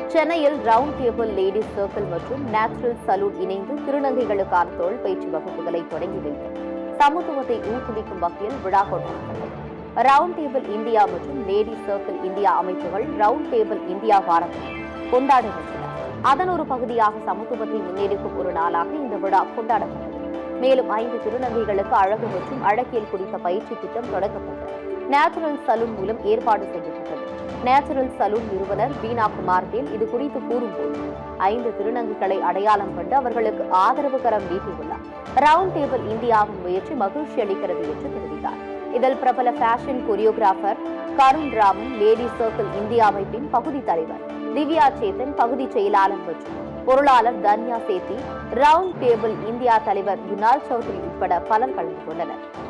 சென்னையில் round table ladies circle மற்றும் natural salon இணைந்து திருநங்கைகளுக்கான தொழில் பயிற்சி வகுப்புகளை தொடங்கி வைத்து சமத்துவத்தை ஊக்குவிக்கும் வகையில் விழா கொண்டாடப்பட்டது ரவுண்ட் டேபிள் இந்தியா மற்றும் லேடிஸ் சர்க்கிள் இந்தியா அமைப்புகள் ரவுண்ட் டேபிள் இந்தியா வாரத்தை கொண்டாடுகின்றன அதன் ஒரு பகுதியாக சமத்துவத்தை முன்னெடுக்கும் ஒரு நாளாக இந்த விழா கொண்டாடப்பட்டது மேலும் ஐந்து திருநங்கைகளுக்கு அழகு மற்றும் அழகியல் குறித்த பயிற்சி திட்டம் தொடங்கப்பட்டது நேச்சுரல் சலூன் மூலம் ஏற்பாடு செய்யப்பட்டது நேச்சுரல் சலூன் நிறுவனர் வீணா குமார் தேல் இது குறித்து கூறும்போது ஐந்து திருநங்கைகளை அடையாளம் கண்டு அவர்களுக்கு ஆதரவு கரம் நீட்டியுள்ளார் ரவுண்ட் டேபிள் இந்தியாவின் முயற்சி மகிழ்ச்சி அளிக்கிறது என்று தெரிவித்தார் இதில் பிரபல fashion choreographer Karun Raman lady circle India அமைப்பின் பகுதி தலைவர் திவ்யா சேத்தன் பகுதி செயலாளர் மற்றும் பொருளாளர் தன்யா சேத்தி ரவுண்ட் டேபிள் இந்தியா தலைவர் குணால் சௌத்ரி உட்பட பலர் கலந்து கொண்டனர்